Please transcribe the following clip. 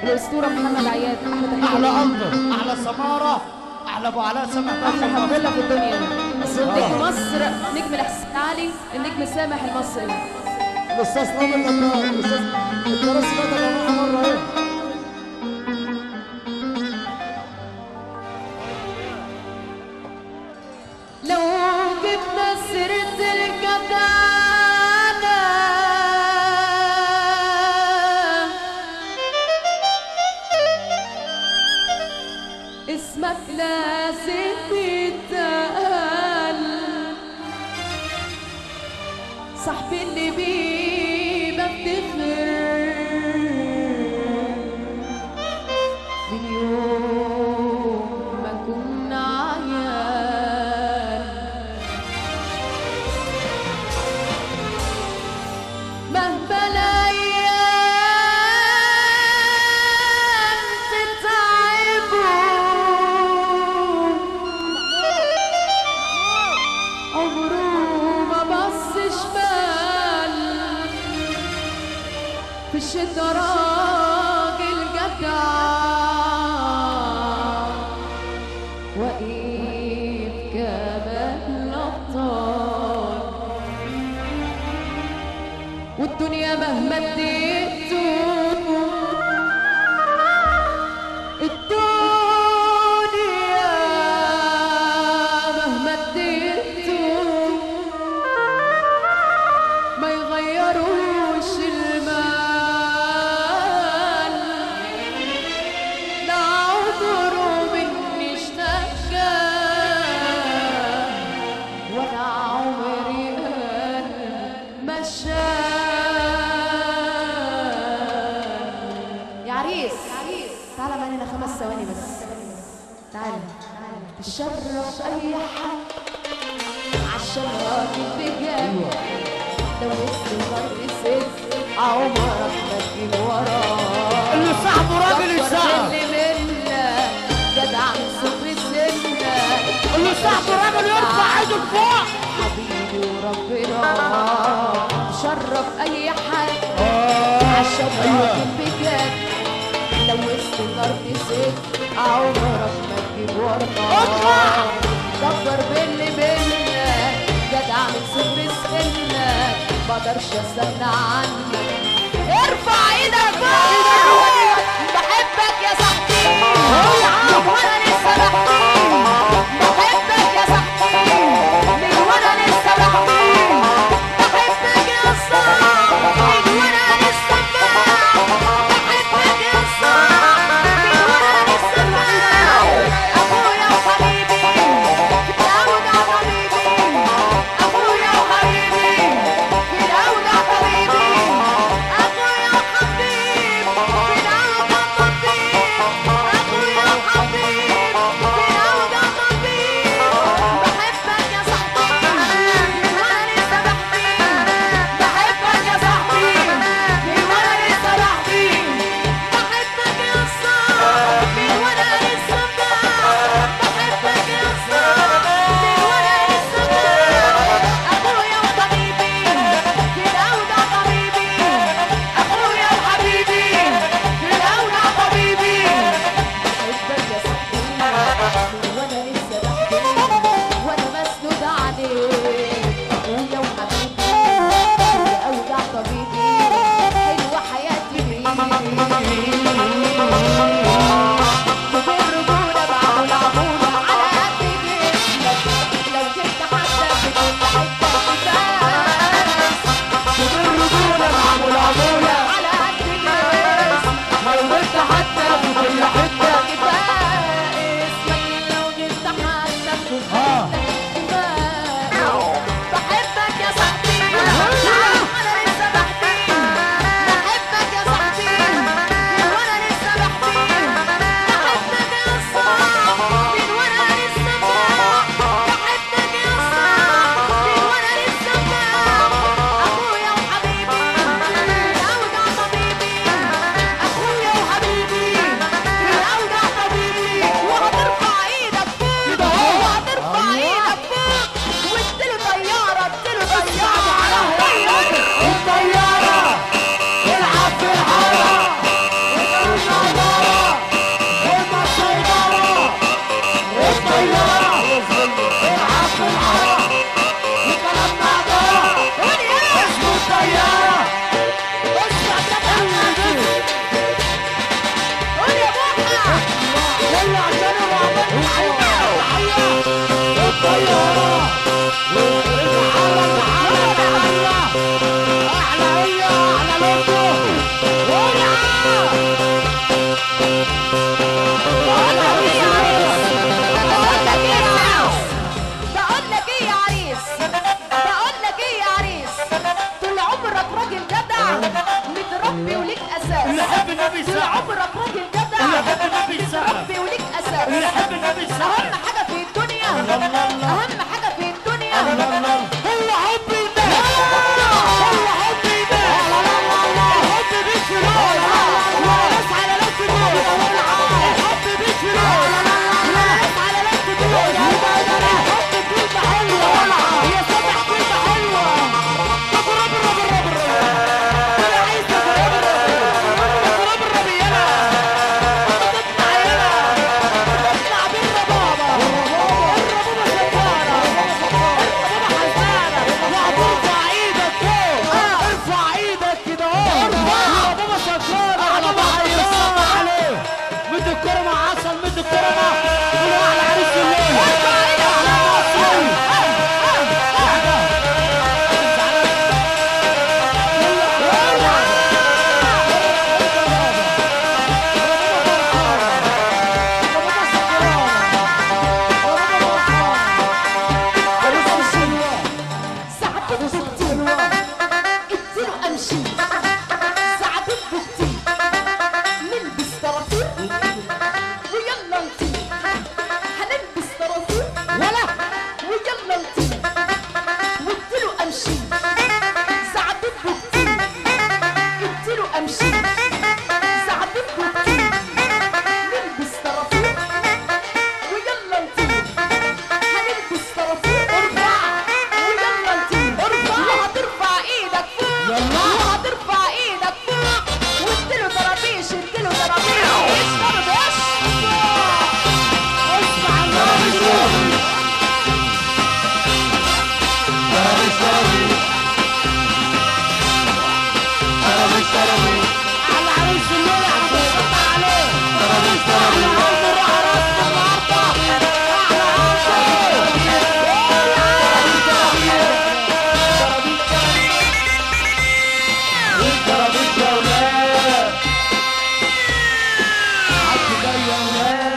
الاسطوره محمد عياد احلى تحيه احلى ليه. قلب احلى سماره احلى ابو علاء سامع احلى حموله في الدنيا آه. نجم مصر نجم الاحسان علي النجم سامح المصري الاستاذ ناظر لما الاستاذ الكراسي مات يا جماعه مره ايه لو جبنا سيرة الجدعنة اسمك لازم يتقال صاحبي اللي بيه بفتخر من يوم ما كنا عيال مهما الايام تتعبوا عمره ما بص شمال في الشتا راجل جدع وقيف كمان الأبطال والدنيا مهما اديته الدنيا مهما اديته ما يغيروش المال لا عمره مني اشتكى ولا عمري قال مشان يا عريس تعالى معانا خمس ثواني بس تعالى تشرف اي حد عشان راجل بجد لو وسط الارض ست عمرك ما تجيب وراه اللي صاحبه راجل كتر يساعد اللي منا جدع من صغر سنة اللي صاحبه راجل يرفع ايده لفوق حبيبي وربنا شرف اي حد عشان أيوة. راجل بجد لو وسط الارض ست عمرك ما تجيب وراه كبر باللي منا جدع من صغر سنة مقدرش استغنى عنك ارفع ايدك فوق بحبك يا صاحبي وانا لسه بحكي بحبك يا صاحبي من وانا لسه بحكي بحبك يا صاحبي من وانا لسه بحبك يا صاحبي من وانا لسه اخويا وحبيبي في الاودع حبيبي اخويا وحبيبي في الاودع حبيبي اخويا وحبيبي في الاودع حبيبي اخويا وحبيبي في الاودع حبيبي بحبك يا صاحبي من وانا لسه بحكي بحبك يا صاحبي من وانا لسه بحكي بحبك يا صاحبي وانا لسه بحبك يا صاحبي وانا لسه اخويا وحبيبي في الاودع حبيبي اخويا وحبيبي في الاودع حبيبي بحبك يا صاحبي وانا لسه بحكي وانا مسنود عليك اخويا وحبيبي في الاودع طبيبي حلوه حياتي بيك الرجولة بعمل عمولة على قد جسمك لو جبت حتى في كل حتة كفاس الرجولة معمول عمولة على قد جسمك موت حتى في كل حتة كفاس اسمك لو جبت حتى في كل آه. حتة كفاس بحبك يا صاحبي وانا لسه بحكي بحبك يا صاحبي بقول لك ايه يا عريس بقول لك ايه يا عريس طول عمرك راجل جدع متربي وليك اساس اللي يحب النبي طول يسقف عمرك راجل جدع اللي يحب النبي يسقف متربي وليك اساس اللي يحب النبي اهم يسقف حاجه في الدنيا الله الله اهم حاجه في الدنيا هو حب الناس هو حب الناس الحب مش فلوس ولا ناس على ناس فلوس الحب مش فلوس ولا ناس على ناس فلوس الحب كلمة حلوة يا سامح كلمة حلوة طب رب الرب الرب الرب انا عايز تضرب الرب الرب يلا تطلع يلا تطلع بينا بابا الربوبة شطارة الربوبة حزانة وهترفع ايدك فوق ارفع ايدك كده اهو الربوبة شطارة على بحر الصبر عليه مد الكرة مع عسل مد الكرة مع قولوا على عريس الليل على مصر ساعات بكتي اديله امشي ساعات بكتي نلبس طرافير ويلا نطير هنلبس طرافير ولا ويلا نطير واديله امشي ساعات بكتي اديله امشي ساعات بكتي نلبس طرافير ويلا نطير هنلبس طرافير ارفع ويلا نطير ارفع وهترفع ايدك فوق يلا. وهترفع ايدك فوق واديله طرابيش اديله طرابيش اشرب بس اسمع النبي على عريس الليل هتشط عليه احلى عرض روح راسنا النهارده احلى عرض